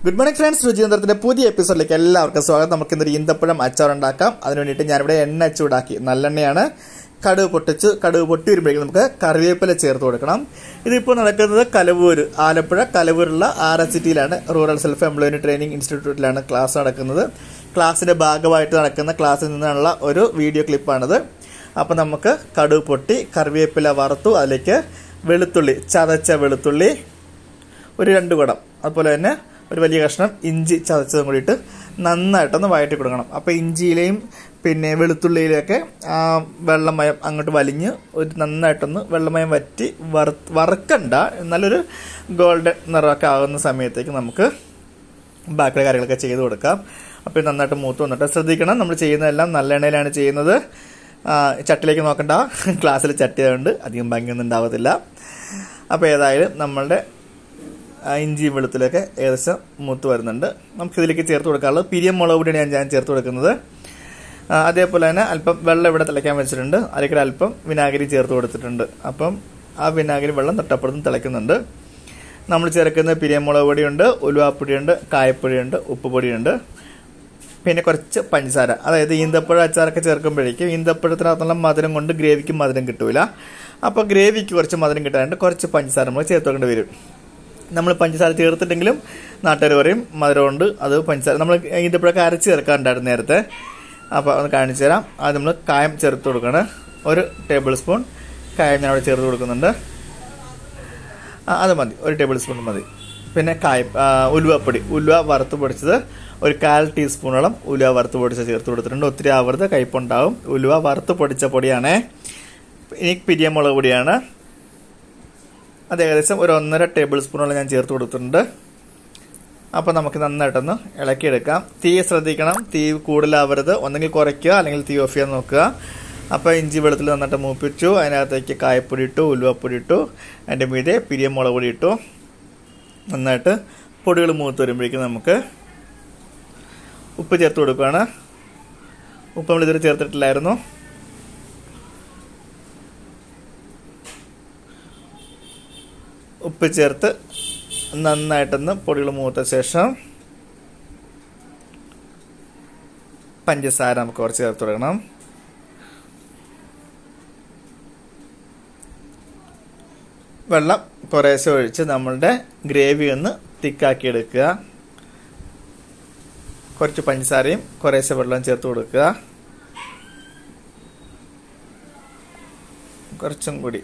good morning friends രുചിയന്ത്രത്തിന്റെ പുതിയ എപ്പിസോഡിലേക്ക് എല്ലാവർക്കും സ്വാഗതം നമുക്ക് ഇന്നൊരു ഈന്തപ്പഴം അച്ചാർ ഉണ്ടാക്കാം അതിന് വേണ്ടിയിട്ട് ഞാനിവിടെ എണ്ണ ചൂടാക്കി നല്ലെണ്ണയാണ് കടുക് പൊട്ടിച്ച് കടുക് പൊട്ടി വരുമ്പോഴേക്കും നമുക്ക് കറിവേപ്പില ചേർത്ത് കൊടുക്കണം ഇതിപ്പോൾ നടക്കുന്നത് കലവൂർ ആലപ്പുഴ കലവൂരുള്ള ആർ എസ് സിറ്റിയിലാണ് റൂറൽ സെൽഫ് എംപ്ലോയ്മെന്റ് ട്രെയിനിങ് ഇൻസ്റ്റിറ്റ്യൂട്ടിലാണ് ക്ലാസ് നടക്കുന്നത് ക്ലാസ്സിന്റെ ഭാഗമായിട്ട് നടക്കുന്ന ക്ലാസ്സിൽ നിന്നുള്ള ഒരു വീഡിയോ ക്ലിപ്പാണിത് അപ്പോൾ നമുക്ക് കടുക് പൊട്ടി കറിവേപ്പില വറുത്തു അതിലേക്ക് വെളുത്തുള്ളി ചതച്ച വെളുത്തുള്ളി ഒരു രണ്ട് കുടം അതുപോലെ തന്നെ ഒരു വലിയ കഷ്ണം ഇഞ്ചി ചതച്ചതും കൂടിയിട്ട് നന്നായിട്ടൊന്ന് വഴറ്റി കൊടുക്കണം അപ്പോൾ ഇഞ്ചിയിലെയും പിന്നെ വെളുത്തുള്ളിയിലൊക്കെ ആ വെള്ളമയം അങ്ങോട്ട് വലിഞ്ഞ് ഒരു നന്നായിട്ടൊന്ന് വെള്ളമയം വറ്റി വറ വറുക്കണ്ട നല്ലൊരു ഗോൾഡൻ നിറമൊക്കെ ആകുന്ന സമയത്തേക്ക് നമുക്ക് ബാക്കിയുള്ള കാര്യങ്ങളൊക്കെ ചെയ്ത് കൊടുക്കാം അപ്പോൾ ഇത് നന്നായിട്ട് മൂത്ത് വന്നിട്ട് ശ്രദ്ധിക്കണം നമ്മൾ ചെയ്യുന്നതെല്ലാം നല്ല എണ്ണയിലാണ് ചെയ്യുന്നത് ആ, ചട്ടിലേക്ക് നോക്കണ്ട ക്ലാസ്സിൽ ചട്ടി ആയതുകൊണ്ട് അധികം ഭംഗിയൊന്നും ഉണ്ടാവത്തില്ല അപ്പോൾ ഏതായാലും നമ്മളുടെ ആ, ഇഞ്ചിയും വെളുത്തിലൊക്കെ ഏകദേശം മൂത്ത് വരുന്നുണ്ട് നമുക്ക് ഇതിലേക്ക് ചേർത്ത് കൊടുക്കാനുള്ളത് പിരിയം മുളക് പൊടിയാണ് ഞാൻ- ഞാൻ ചേർത്ത് കൊടുക്കുന്നത് ആ, അതേപോലെ തന്നെ അല്പം വെള്ളം ഇവിടെ തിളയ്ക്കാൻ വെച്ചിട്ടുണ്ട് അതിലേക്ക് അല്പം വിനാഗിരി ചേർത്ത് കൊടുത്തിട്ടുണ്ട് അപ്പം ആ വിനാഗിരി വെള്ളം തൊട്ടപ്പുറത്തും തിളയ്ക്കുന്നുണ്ട് നമ്മൾ ചേർക്കുന്ന പിരിയമുളക് പൊടിയുണ്ട് ഉലുവാപ്പൊടിയുണ്ട് കായപ്പൊടിയുണ്ട് ഉപ്പ് പൊടിയുണ്ട് പിന്നെ കുറച്ച് പഞ്ചസാര അതായത് ഈന്തപ്പഴ അച്ചാറൊക്കെ ചേർക്കുമ്പോഴേക്കും ഈന്തപ്പഴത്തിനകത്തുള്ള മധുരം കൊണ്ട് ഗ്രേവിക്ക് മധുരം കിട്ടൂല അപ്പോൾ ഗ്രേവിക്ക് കുറച്ച് മധുരം കിട്ടാനായിട്ട് കുറച്ച് പഞ്ചസാര നമ്മൾ ചേർത്ത് വെക്കേണ്ടി വരും നമ്മൾ പഞ്ചസാര ചേർത്തിട്ടെങ്കിലും നാട്ടുകാർ പറയും മധുരമുണ്ട് അത് പഞ്ചസാര നമ്മൾ ഈന്തപ്പഴൊക്കെ അരച്ച് ചേർക്കാറുണ്ടായിരുന്നു നേരത്തെ അപ്പോൾ ഒന്ന് കാണിച്ചു തരാം അത് നമ്മൾ കായം ചേർത്ത് കൊടുക്കണം ഒരു ടേബിൾ സ്പൂൺ കായം ഞാൻ അവിടെ ചേർത്ത് കൊടുക്കുന്നുണ്ട് ആ, അത് മതി ഒരു ടേബിൾ സ്പൂൺ മതി പിന്നെ കായ ആ, ഉലുവപ്പൊടി ഉലുവ വറുത്ത് പൊടിച്ചത് ഒരു കാൽ ടീസ്പൂണോളം ഉലുവ വറുത്ത് പൊടിച്ച് ചേർത്ത് കൊടുത്തിട്ടുണ്ട് ഒത്തിരി ആവൃത് കയ്പുണ്ടാവും ഉലുവ വറുത്ത് പൊടിച്ച പൊടിയാണേ ഇനി പിരിയമുളക് പൊടിയാണ് അത് ഏകദേശം ഒരു ഒന്നര ടേബിൾ സ്പൂണോളം ഞാൻ ചേർത്ത് കൊടുത്തിട്ടുണ്ട് അപ്പോൾ നമുക്ക് നന്നായിട്ടൊന്ന് ഇളക്കിയെടുക്കാം തീ ശ്രദ്ധിക്കണം തീ കൂടുതലാവരുത് ഒന്നെങ്കിൽ കുറയ്ക്കുക അല്ലെങ്കിൽ തീ ഓഫ് ചെയ്യാൻ നോക്കുക അപ്പോൾ ഇഞ്ചി വെളുത്തിൽ നന്നായിട്ട് മൂപ്പിച്ചു അതിനകത്തേക്ക് കായപ്പൊടി ഇട്ടു ഉലുവപ്പൊടി ഇട്ടു അതിൻ്റെ മീതെ പിരിയ മുളക് പൊടി ഇട്ടു നന്നായിട്ട് പൊടികൾ മൂത്ത് വരുമ്പോഴേക്കും നമുക്ക് ഉപ്പ് ചേർത്ത് കൊടുക്കുകയാണ് ഉപ്പ് നമ്മൾ ഇതുവരെ ചേർത്തിട്ടില്ലായിരുന്നു ഉപ്പ് ചേർത്ത് നന്നായിട്ടൊന്ന് പൊടികൾ മൂത്ത ശേഷം പഞ്ചസാര നമുക്ക് കുറച്ച് ചേർത്ത് കൊടുക്കണം വെള്ളം കുറേശ്ശെ ഒഴിച്ച് നമ്മളുടെ ഗ്രേവി ഒന്ന് തിക്കാക്കി എടുക്കുക കുറച്ച് പഞ്ചസാരയും കുറേശ്ശെ വെള്ളം ചേർത്ത് കൊടുക്കുക കുറച്ചും കൂടി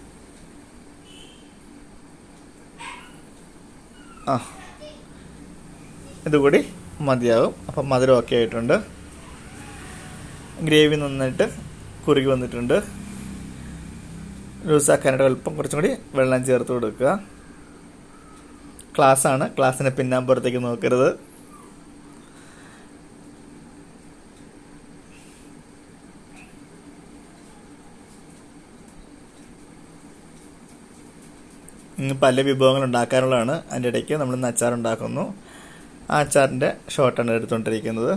ആ ഇതുകൂടി മതിയാകും അപ്പം മധുരം ഒക്കെ ആയിട്ടുണ്ട് ഗ്രേവി നന്നായിട്ട് കുറുകി വന്നിട്ടുണ്ട് ലൂസാക്കാനായിട്ട് അല്പം കുറച്ചും കൂടി വെള്ളം ചേർത്ത് കൊടുക്കുക ക്ലാസ്സാണ് ക്ലാസ്സിന് പിന്നാമ്പുറത്തേക്ക് നോക്കരുത് ഇന്ന് പല വിഭവങ്ങൾ ഉണ്ടാക്കാനുള്ളതാണ് അതിൻ്റെ ഇടയ്ക്ക് നമ്മൾ ഇന്ന് അച്ചാർ ഉണ്ടാക്കുന്നു ആ അച്ചാറിൻ്റെ ഷോർട്ടാണ് എടുത്തുകൊണ്ടിരിക്കുന്നത്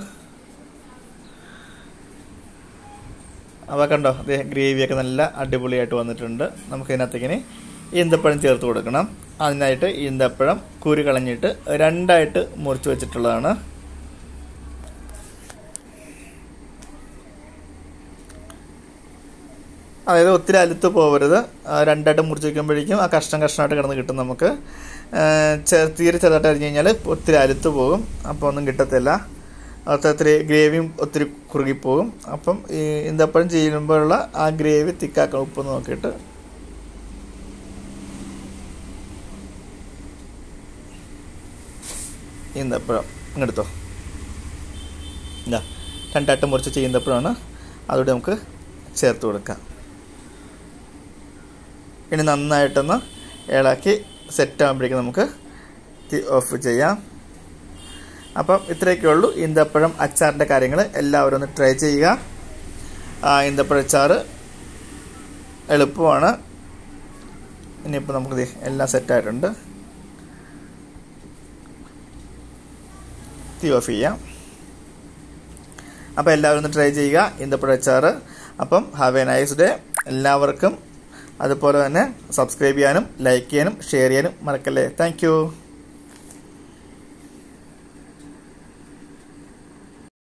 അപ്പോൾ കണ്ടോ അതേ ഗ്രേവിയൊക്കെ നല്ല അടിപൊളിയായിട്ട് വന്നിട്ടുണ്ട് നമുക്ക് ഇതിനകത്തേക്കിനി ഈന്തപ്പഴം ചേർത്ത് കൊടുക്കണം അതിനായിട്ട് ഈന്തപ്പഴം കുരു കളഞ്ഞിട്ട് രണ്ടായിട്ട് മുറിച്ച് വെച്ചിട്ടുള്ളതാണ് അതായത് ഒത്തിരി അലുത്ത് പോകരുത് ആ, രണ്ടായിട്ട് മുറിച്ച് വയ്ക്കുമ്പോഴേക്കും ആ കഷ്ണം കഷ്ണമായിട്ട് കിടന്ന് കിട്ടും നമുക്ക് ആ, ചെ- തീരെ ചെറുതായിട്ട് അരിഞ്ഞ് കഴിഞ്ഞാൽ ഒത്തിരി അലുത്ത് പോകും അപ്പോൾ ഒന്നും കിട്ടത്തില്ല അകത്ത് ഒത്തിരി ഗ്രേവിയും ഒത്തിരി കുറുകിപ്പോകും അപ്പം ഈ ഈന്തപ്പഴം ചെയ്യുമ്പോഴുള്ള ആ ഗ്രേവി തിക്കാക്കാൻ ഉപ്പ് നോക്കിയിട്ട് ഈന്തപ്പഴം ഇങ്ങെടുത്തോ ഇതാ രണ്ടായിട്ട് മുറിച്ച് ചെയ്യുന്നപ്പോഴാണ് അതുകൂടി നമുക്ക് ചേർത്ത് കൊടുക്കാം ഇനി നന്നായിട്ടൊന്ന് ഇളക്കി സെറ്റ് ആകുമ്പോഴേക്കും നമുക്ക് തീ ഓഫ് ചെയ്യാം അപ്പം ഇത്രയൊക്കെ ഉള്ളൂ ഈന്തപ്പഴം അച്ചാറിൻ്റെ കാര്യങ്ങൾ എല്ലാവരും ഒന്ന് ട്രൈ ചെയ്യുക ആ ഈന്തപ്പഴ അച്ചാറ് എളുപ്പമാണ് ഇനിയിപ്പോൾ നമുക്ക് ദേ എല്ലാം സെറ്റായിട്ടുണ്ട് തീ ഓഫ് ചെയ്യാം അപ്പോൾ എല്ലാവരും ഒന്ന് ട്രൈ ചെയ്യുക ഈന്തപ്പഴ അച്ചാറ് അപ്പം ഹാവ് എ നൈസ് ഡേ എല്ലാവർക്കും അതുപോലെ തന്നെ സബ്സ്ക്രൈബ് ചെയ്യാനും ലൈക്ക് ചെയ്യാനും ഷെയർ ചെയ്യാനും മറക്കല്ലേ താങ്ക്